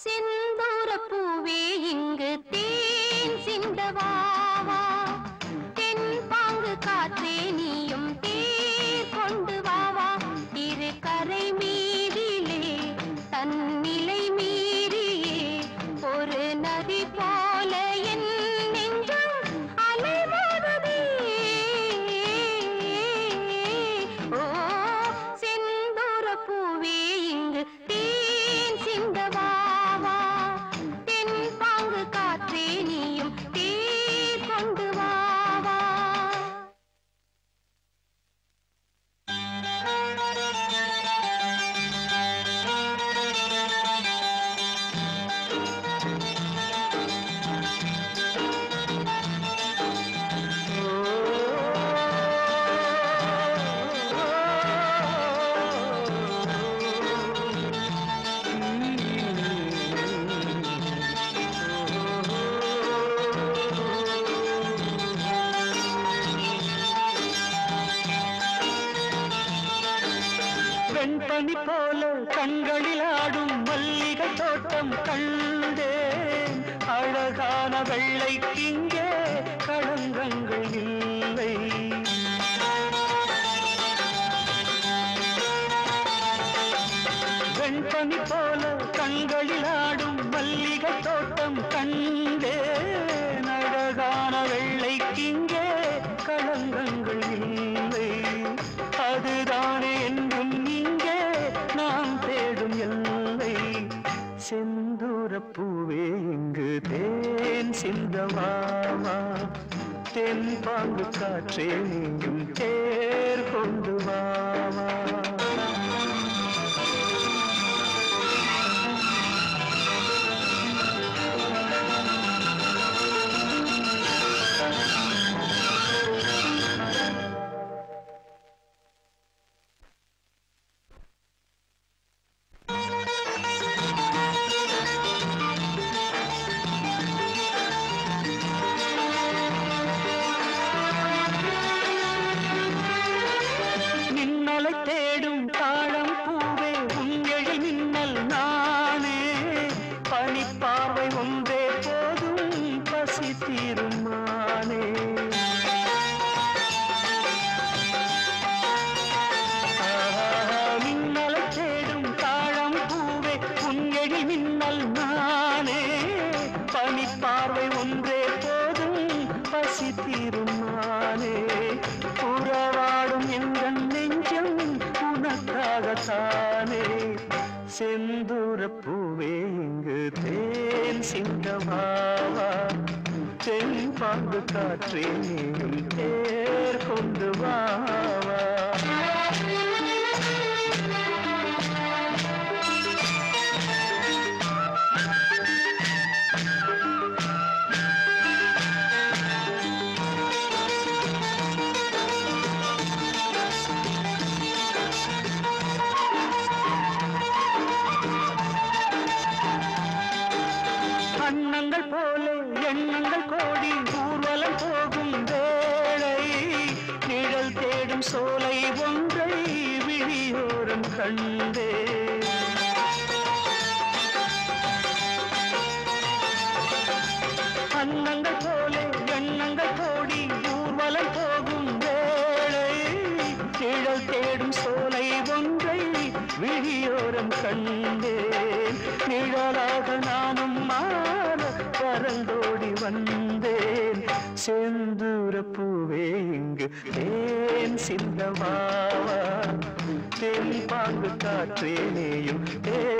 செந்தூர பூவே இங்கு தேன் சிந்தவாவா தென் பாங்கு காற்றே நீயும் தேர் கொண்டு வாவா இரு கரை மீதிலே தன்னிலை மீறியே ஒரு நதி போல என் நெஞ்சம் அலைமோதுதே ஓ செந்தூர பூவே இங்கு தேன் சிந்தவாவா தென் பாங்கு காற்றே நீயும் தேர் கொண்டு வாவா வெண்பனி போல கண்களில் ஆடும் மல்லிகை தோட்டம் கண்டேன் அழகான வெள்ளைக்கு இங்கே களங்கங்கள் இல்லை வெண்பனி போல கண்களில் ஆடும் மல்லிகை தோட்டம் கண்டேன் அழகான வெள்ளைக்கு இங்கே களங்கங்கள் இல்லை அதுதானே என்றும் இங்கே நாம் தேடும் எல்லை செந்தூர பூவே இங்கு தேன் சிந்தமாமா தென் பாங்கு காற்றே நீயும் தேர் கொண்டு வாமா மின்னலை தேடும் தாழம் பூவே உங்கள் மின்னல் நானே பனிப்பார்வை ஒன்றே போதும் பசி தீருமானே மின்னலை தேடும் தாழம் பூவே உங்கள் மின்னல் நானே பனிப்பார்வை ஒன்றே போதும் பசி தீருமானே உறவாடும் எங்கள் நெஞ்சம் உனக்காகத்தானே செந்தூர பூவே இங்கு தேன் சிந்தமாவா தென் பாம்பு காற்றே நீயும் தேர் கொண்டு வாவா அன்னங்கள் போல எண்ணங்கள் கோடி ஊர்வலம் போகும் வேளை நிழல் தேடும் சோலை ஒன்றை விழியோரம் கண்டே அன்னங்கள் போல எண்ணங்கள் கோடி ஊர்வலம் போகும் வேளை நிழல் தேடும் சோலை ஒன்றை விழியோரம் கண்டேன் நிழலாக நானும் மாற பறந்தோடி வந்தேன் செந்தூர பூவே இங்கு தேன் சிந்தமாவா தென் பாங்கு காற்றே நீயும் தேன்